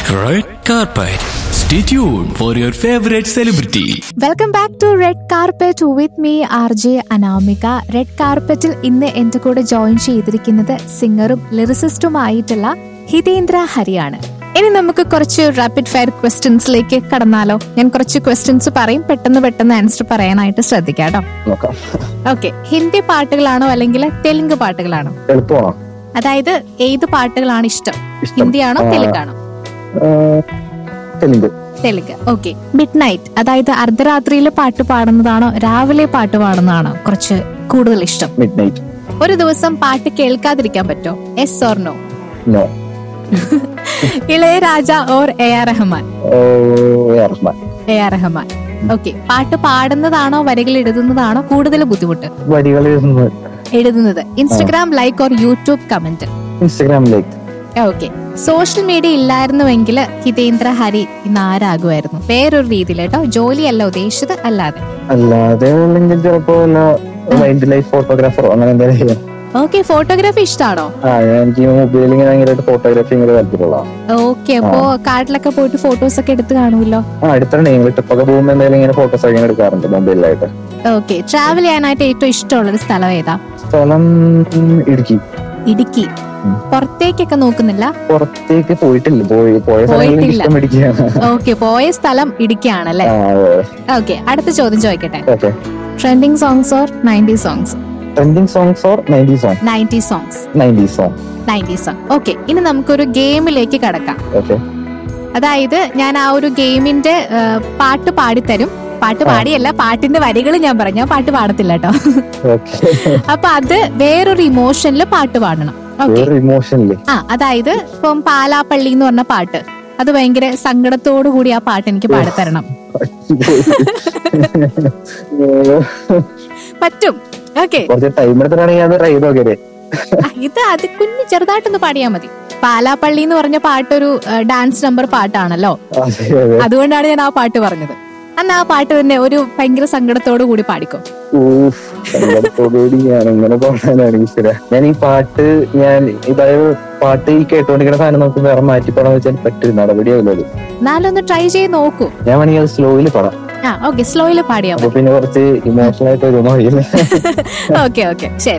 Red carpet. Stay tuned for your favorite celebrity. Welcome back to red carpet with me R J Anamika red കാർപ്പറ്റിൽ ഇന്ന് എന്റെ കൂടെ join ചെയ്തിരിക്കുന്നത് സിംഗറും ലിറിസിസ്റ്റുമായിട്ടുള്ള ഹിതേന്ദ്ര ഹരിയാണ് ഇനി നമുക്ക് കുറച്ച് റാപ്പിഡ് ഫയർ ക്വസ്റ്റ്യൻസിലേക്ക് കടന്നാലോ ഞാൻ കുറച്ച് ക്വസ്റ്റ്യൻസ് പറയും പെട്ടെന്ന് പെട്ടെന്ന് ആൻസർ പറയാനായിട്ട് ശ്രദ്ധിക്കാം കേട്ടോ നോക്കാം ഓക്കെ ഹിന്ദി പാട്ടുകളാണോ അല്ലെങ്കിൽ തെലുങ്ക് പാട്ടുകളാണോ എളുപ്പമാണോ അതായത് ഏത് പാട്ടുകളാണ് ഇഷ്ടം ഇഷ്ടം ഹിന്ദിയാണോ ആ, തെലുങ്കാണോ ആ, Telugu Telugu okay midnight അതായത് അർദ്ധരാത്രിയിൽ പാട്ട് പാടുന്നതാണോ രാവിലെ പാട്ട് പാടുന്നതാണോ കുറച്ച് കൂടുതൽ ഇഷ്ടം മിഡ് നൈറ്റ് ഒരു ദിവസം പാട്ട് കേൾക്കാതിരിക്കാൻ പറ്റോ yes or no no Ilaiyaraaja or A R Rahman Rahman A R Rahman okay പാട്ട് പാടുന്നതാണോ വരികൾ എഴുതുന്നതാണോ കൂടുതൽ ബുദ്ധിമുട്ട് വരികൾ എഴുതുന്നത് എഴുതുന്നത് Instagram like or YouTube comment ഇൻസ്റ്റഗ്രാമിലേക്ക് ഓക്കെ സോഷ്യൽ മീഡിയ ഇല്ലായിരുന്നുവെങ്കിൽ ഹിതേന്ദ്ര ഹരി ഇന്ന് ആരാകുമായിരുന്നു വേറൊരു രീതിയിൽ കേട്ടോ ജോലിയല്ല ഉദ്ദേശിച്ചത് അല്ലാതെ അല്ലാതെ അല്ലെങ്കിൽ ചിലപ്പോ വൈൽഡ് ലൈഫ് ഫോട്ടോഗ്രാഫറോ അങ്ങനെ എന്തെങ്കിലും ചെയ്യാം ഓക്കെ ഫോട്ടോഗ്രാഫി ഇഷ്ടമാണോ ആ ഞാൻ എനിക്ക് മൊബൈലിൽ ഇങ്ങനെ ഭയങ്കരമായിട്ട് ഫോട്ടോഗ്രാഫി ഇങ്ങനെ താല്പര്യമുള്ള ഓക്കെ അപ്പോ കാട്ടിലൊക്കെ പോയിട്ട് ഫോട്ടോസ് ഒക്കെ എടുത്ത് കാണുമല്ലോ ആ അടുത്താണ് ഞങ്ങൾ ട്രിപ്പൊക്കെ പോകുമ്പോൾ എന്തെങ്കിലും ഇങ്ങനെ ഫോട്ടോസ് ഒക്കെ ഇങ്ങനെ എടുക്കാറുണ്ട് മൊബൈലിലായിട്ട് ഓക്കെ ട്രാവൽ ചെയ്യാനായിട്ട് ഏറ്റവും ഇഷ്ടമുള്ള ഒരു സ്ഥലം ഏതാ സ്ഥലം ഇടുക്കി ഇടുക്കി ഉം. പുറത്തേക്കൊക്കെ നോക്കുന്നില്ല പുറത്തേക്ക് പോയിട്ടില്ല പോയി പോയ സ്ഥലങ്ങളിൽ എനിക്ക് പോയിട്ടില്ല. ഇഷ്ടം ഇടുക്കിയാണ് ഓക്കെ പോയ സ്ഥലം ഇടുക്കിയാണല്ലേ ആ അതെ ഓക്കെ അടുത്ത ചോദ്യം ചോദിക്കട്ടെ okay trending songs or ninety songs trending songs or ninety song ninety songs ninety song ninety song okay ഇനി നമുക്കൊരു ഗെയിമിലേക്ക് കടക്കാം ഓക്കെ അതായത് ഞാൻ ആ ഒരു ഗെയിമിന്റെ ആ, പാട്ട് പാടിത്തരും പാട്ട് പാടിയല്ല പാട്ടിന്റെ വരികൾ ഞാൻ പറഞ്ഞു ഞാൻ പാട്ട് പാടത്തില്ല കേട്ടോ ഓക്കെ അപ്പൊ അത് വേറൊരു ഇമോഷനിൽ പാട്ട് പാടണം ഓക്കെ വേറെ ഇമോഷനില് ആ അതായത് ഇപ്പം പാലാപ്പള്ളി എന്ന് പറഞ്ഞ പാട്ട് അത് ഭയങ്കര സങ്കടത്തോടു കൂടി ആ പാട്ട് എനിക്ക് പാടിത്തരണം പറ്റും ഓക്കെ കുറച്ച് ടൈം എടുത്തിട്ടാണെങ്കിൽ അത് ട്രൈ ചെയ്ത് നോക്കിയേ ഇത് അത് കുഞ്ഞു ചെറുതായിട്ടൊന്ന് പാടിയാ മതി പാലാപ്പള്ളി എന്ന് പറഞ്ഞ പാട്ടൊരു ഡാൻസ് നമ്പർ പാട്ടാണല്ലോ അതെ അതെ അതുകൊണ്ടാണ് ഞാൻ ആ പാട്ട് പറഞ്ഞത് അന്ന് ആ പാട്ട് തന്നെ ഒരു ഭയങ്കര സങ്കടത്തോടു കൂടി പാടിക്കോ ഊഫ് സങ്കടത്തോടുകൂടി ഞാൻ എങ്ങനെ പാടാനാണ് ഈശ്വര ഞാൻ ഈ പാട്ട് ഞാൻ ഇതായത് പാട്ട് ഈ കേട്ടോണ്ടിരിക്കുന്ന സാധനം നമുക്ക് വേറെ മാറ്റി പാടാന്ന് വെച്ചാൽ പറ്റില്ല നടപടിയാവില്ല അത് എന്നാലൊന്ന് ട്രൈ ചെയ്ത് നോക്കൂ ഞാൻ വേണമെങ്കിൽ അത് സ്ലോയിൽ പാടാം ആ ഓക്കെ സ്ലോയില് പാടിയാ അപ്പൊ മതി പിന്നെ കുറച്ച് ഇമോഷണൽ ആയിട്ട് വരുമോ അറിയില്ല ഓക്കെ ഓക്കെ ശരി